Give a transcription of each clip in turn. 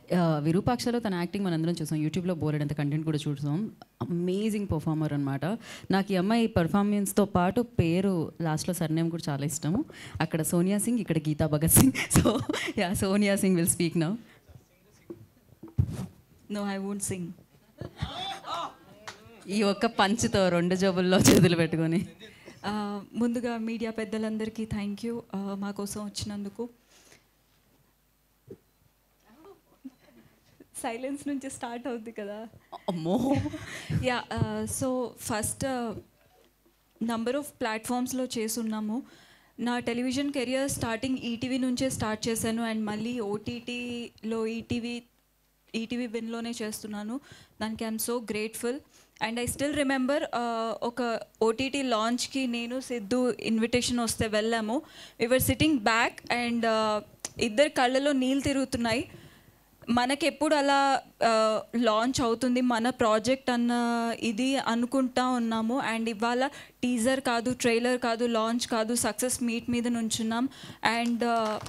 విరూపాక్షలో తన యాక్టింగ్ మనందరం చూసాం యూట్యూబ్లో బోలెడంత కంటెంట్ కూడా చూసాం అమేజింగ్ పర్ఫార్మర్ అనమాట నాకు ఈ అమ్మాయి పర్ఫార్మెన్స్తో పాటు పేరు లాస్ట్లో సర్నేమ్ కూడా చాలా ఇష్టము అక్కడ సోనియా సింగ్ ఇక్కడ Geeta Bhagat Singh so yeah Sonia Singh will speak now No, I won't sing. ఈ ఒక్క పంచుతో రెండు జబ్బుల్లో చేతులు పెట్టుకొని Uh, ముందుగా మీడియా పెద్దలందరికీ థ్యాంక్ యూ మా కోసం వచ్చినందుకు సైలెన్స్ నుంచి స్టార్ట్ అవుద్ది కదా అమ్మో yeah so first number of ప్లాట్ఫామ్స్లో చేసున్నాము నా టెలివిజన్ కెరియర్ స్టార్టింగ్ ఈటీవీ నుంచే స్టార్ట్ చేశాను అండ్ మళ్ళీ ఓటీటీలో ఈటీవీ ఈటీవీ విన్లోనే చేస్తున్నాను దానికి I'm so grateful and I still remember ఒక ఓటీటీ లాంచ్కి నేను సిద్ధు ఇన్విటేషన్ వస్తే వెళ్ళాము వివర్ సిట్టింగ్ బ్యాక్ అండ్ ఇద్దరు కళ్ళలో నీళ్ళు తిరుగుతున్నాయి మనకెప్పుడు అలా లాంచ్ అవుతుంది మన ప్రాజెక్ట్ అన్న ఇది అనుకుంటా ఉన్నాము అండ్ ఇవాళ టీజర్ కాదు ట్రైలర్ కాదు లాంచ్ కాదు సక్సెస్ మీట్ మీద నుంచున్నాం అండ్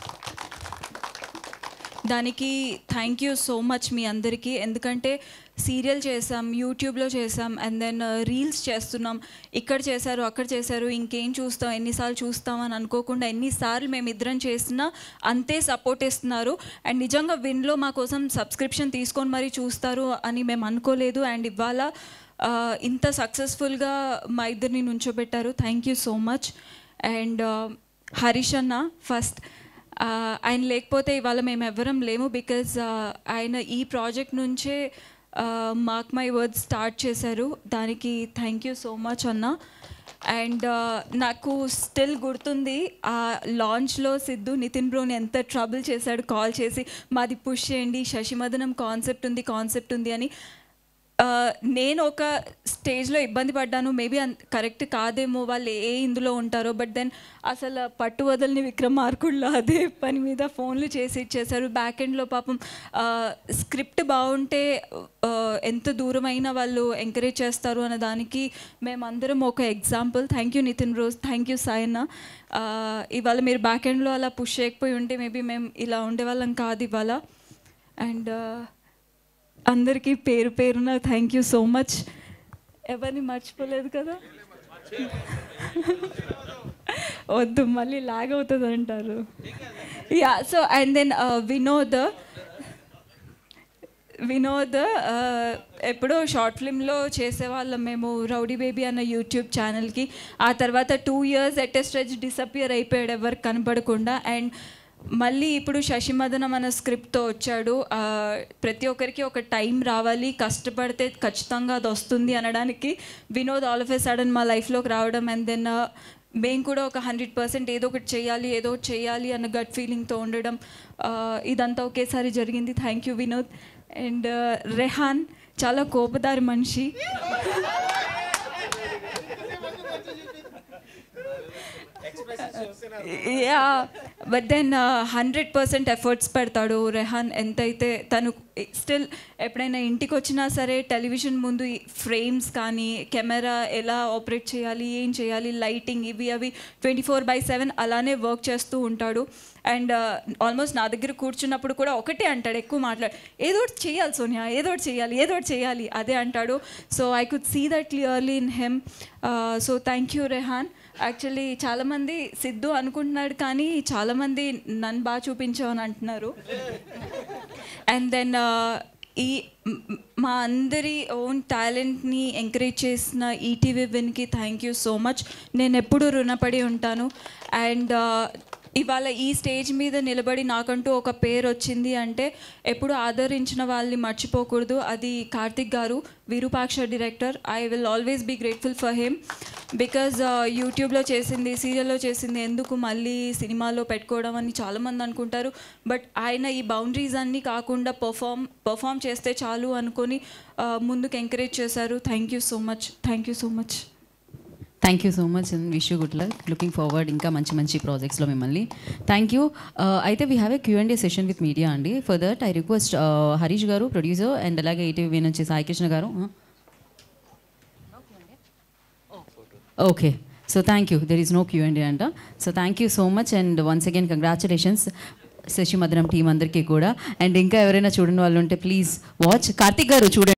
దానికి థ్యాంక్ యూ సో మచ్ మీ అందరికీ ఎందుకంటే సీరియల్ చేసాం యూట్యూబ్లో చేసాం అండ్ దెన్ రీల్స్ చేస్తున్నాం ఇక్కడ చేశారు అక్కడ చేశారు ఇంకేం చూస్తాం ఎన్నిసార్లు చూస్తాం అని అనుకోకుండా ఎన్నిసార్లు మేము ఇద్దరం చేసినా అంతే సపోర్ట్ ఇస్తున్నారు అండ్ నిజంగా విన్లో మా కోసం సబ్స్క్రిప్షన్ తీసుకొని మరీ చూస్తారు అని మేము అనుకోలేదు అండ్ ఇవాళ ఆ, ఇంత సక్సెస్ఫుల్గా మా ఇద్దరిని నుంచోబెట్టారు thank you so much and Harish అన్న ఫస్ట్ ఆ, ఆయన లేకపోతే ఇవాళ మేము ఎవ్వరం లేము బికాజ్ ఆయన ఈ ప్రాజెక్ట్ నుంచే మార్క్ మై వర్డ్స్ స్టార్ట్ చేశారు దానికి థ్యాంక్ యూ సో మచ్ అన్న అండ్ నాకు స్టిల్ గుర్తుంది ఆ లాంచ్లో సిద్ధు నితిన్ బ్రోని ఎంత ట్రబుల్ చేశాడు కాల్ చేసి మాది పుష్ చేయండి శశిమదనం కాన్సెప్ట్ ఉంది కాన్సెప్ట్ ఉంది అని ఆ, నేను ఒక స్టేజ్లో ఇబ్బంది పడ్డాను మేబీ కరెక్ట్ కాదేమో వాళ్ళు ఏ ఇందులో ఉంటారో బట్ దెన్ అసలు పట్టు వదలని విక్రమార్కుళ్ళు అదే పని మీద ఫోన్లు చేసి ఇచ్చేసారు బ్యాక్ ఎండ్లో పాపం స్క్రిప్ట్ బాగుంటే ఆ, ఎంత దూరమైనా వాళ్ళు ఎంకరేజ్ చేస్తారు అన్న దానికి మేమందరం ఒక ఎగ్జాంపుల్ థ్యాంక్ యూ నితిన్ రోజ్ థ్యాంక్ యూ సాయన్న ఆ, ఇవాళ మీరు బ్యాక్ ఎండ్లో అలా పుష్ చేయకపోయి ఉంటే మేబీ మేము ఇలా ఉండేవాళ్ళం కాదు ఇవాళ అండ్ అందరికీ పేరు పేరున థ్యాంక్ యూ సో మచ్ ఎవరిని మర్చిపోలేదు కదా వద్దు మళ్ళీ లాగ్ అవుతుంది అంటారు yeah so and then Vinod Vinod ఆ, ఎప్పుడో షార్ట్ ఫిల్మ్లో చేసేవాళ్ళం మేము రౌడీ బేబీ అన్న యూట్యూబ్ ఛానల్కి ఆ తర్వాత two years at stretch disappear అయిపోయాడు ఎవరికి కనపడకుండా అండ్ మళ్ళీ ఇప్పుడు శశిమదనం అన్న స్క్రిప్ట్తో వచ్చాడు ఆ, ప్రతి ఒక్కరికి ఒక టైం రావాలి కష్టపడితే ఖచ్చితంగా అది వస్తుంది అనడానికి Vinod all of a sudden మా లైఫ్లోకి రావడం అండ్ దెన్ మేము కూడా ఒక హండ్రెడ్ పర్సెంట్ ఏదో ఒకటి చేయాలి ఏదో ఒకటి చేయాలి అన్న గట్ ఫీలింగ్తో ఉండడం ఆ, ఇదంతా ఒకేసారి జరిగింది thank you Vinod and Rehan చాలా కోపదారి మనిషి yeah but then hundred percent efforts పెడతాడు రెహాన్ ఎంతైతే తను స్టిల్ ఎప్పుడైనా ఇంటికి వచ్చినా సరే టెలివిజన్ ముందు ఫ్రేమ్స్ కానీ కెమెరా ఎలా ఆపరేట్ చేయాలి ఏం చేయాలి లైటింగ్ ఇవి అవి ట్వంటీ ఫోర్ బై సెవెన్ అలానే వర్క్ చేస్తూ ఉంటాడు అండ్ ఆల్మోస్ట్ నా దగ్గర కూర్చున్నప్పుడు కూడా ఒకటే అంటాడు ఎక్కువ మాట్లాడు ఏదో ఒకటి చేయాలి సోనియా ఏదో ఒకటి చేయాలి ఏదో ఒకటి చేయాలి అదే అంటాడు so I could see that clearly in him so thank you Rehan actually చాలామంది సిద్ధు అనుకుంటున్నాడు కానీ చాలామంది నన్ను బాగా చూపించావు అని అంటున్నారు అండ్ దెన్ ఈ మ్- మ్- మా అందరి ఓన్ టాలెంట్ని ఎంకరేజ్ చేసిన ఈటీవీ విన్కి థ్యాంక్ యూ సో మచ్ నేను ఎప్పుడూ రుణపడి ఉంటాను అండ్ ఇవాళ ఈ స్టేజ్ మీద నిలబడి నాకంటూ ఒక పేరు వచ్చింది అంటే ఎప్పుడు ఆదరించిన వాళ్ళని మర్చిపోకూడదు అది Karthik garu Virupaksha director I will always be grateful for him because యూట్యూబ్లో చేసింది సీరియల్లో చేసింది ఎందుకు మళ్ళీ సినిమాలో పెట్టుకోవడం అని చాలామంది అనుకుంటారు బట్ ఆయన ఈ బౌండరీస్ అన్నీ కాకుండా పర్ఫామ్ పర్ఫామ్ చేస్తే చాలు అనుకొని ఆ, ముందుకు ఎంకరేజ్ చేశారు thank you so much thank you so much thank you so much and wish you good luck looking forward ఇంకా మంచి మంచి ప్రాజెక్ట్స్లో మిమ్మల్ని థ్యాంక్ యూ అయితే we have a Q and A session with media అండి for that I request Harish garu producer and అలాగే ETV నుంచి Sai Krishna garu okay so thank you there is no Q and అంట so thank you so much and once again congratulations Sasimadhanam team అందరికీ కూడా and ఇంకా ఎవరైనా చూడని వాళ్ళు ఉంటే ప్లీజ్ వాచ్ కార్తిక్ గారు చూడండి